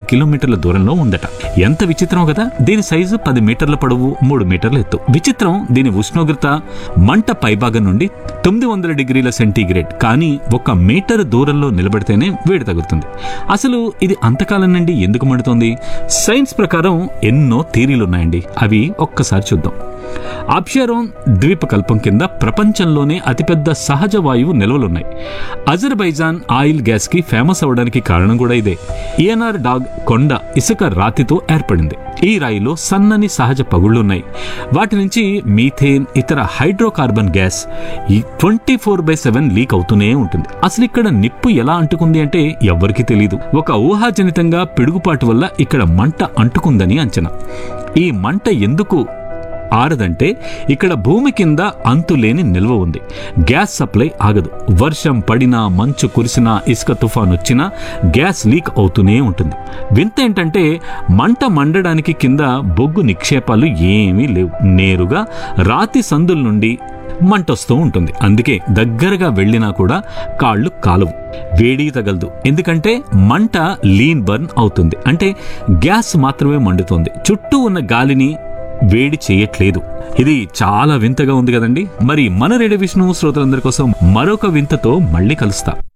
కిలోమీటర్ల దూరంలో ఉందట ఎంత విచిత్రం కదా దీని సైజు పది మీటర్ల పొడవు మూడు మీటర్ల ఎత్తు విచిత్రం దీని ఉష్ణోగ్రత మంట పైభాగం నుండి తొమ్మిది వందల డిగ్రీల సెంటీగ్రేడ్ కానీ ఒక మీటర్ దూరంలో నిలబడితేనే వేడి తగులుతుంది అసలు ఇది అంతకాలం నుండి ఎందుకు మండుతోంది సైన్స్ ప్రకారం ఎన్నో థీరీలున్నాయండి అవి ఒక్కసారి చూద్దాం అబ్షారోన్ ద్వీపకల్పం కింద ప్రపంచంలోనే అతిపెద్ద సహజ వాయువు నిల్వలున్నాయి అజర్బైజాన్ ఆయిల్ గ్యాస్ కి ఫేమస్ అవడానికి కారణం కూడా ఇదే ఈఎన్ఆర్ డాగ్ కొండ ఇసుక రాతితో ఏర్పడింది ఈ రాయిలో సన్నని సహజ పగుళ్లున్నాయి వాటి నుంచి మీథేన్ ఇతర హైడ్రోకార్బన్ గ్యాస్ ఈ twenty four by seven leak అవుతూనే ఉంటుంది అసలు ఇక్కడ నిప్పు ఎలా అంటుకుంది అంటే ఎవ్వరికీ తెలియదు ఒక ఊహాజనితంగా పిడుగుపాటు వల్ల ఇక్కడ మంట అంటుకుందని అంచనా ఈ మంట ఎందుకు ఆరదంటే ఇక్కడ భూమి కింద అంతులేని నిల్వ ఉంది గ్యాస్ సప్లై ఆగదు వర్షం పడినా మంచు కురిసినా ఇసుక తుఫాన్ వచ్చినా గ్యాస్ లీక్ అవుతూనే ఉంటుంది వింత ఏంటంటే మంట మండడానికి కింద బొగ్గు నిక్షేపాలు ఏమీ లేవు నేరుగా రాతి సందుల నుండి మంటొస్తూ ఉంటుంది అందుకే దగ్గరగా వెళ్ళినా కూడా కాళ్ళు కాలవు వేడి తగలదు ఎందుకంటే మంట లీన్ బర్న్ అవుతుంది అంటే గ్యాస్ మాత్రమే మండుతుంది చుట్టూ ఉన్న గాలిని వేడి చేయట్లేదు ఇది చాలా వింతగా ఉంది కదండి మరి మన రేడియో విష్ణు శ్రోతలందరి కోసం మరొక వింతతో మళ్ళీ కలుస్తా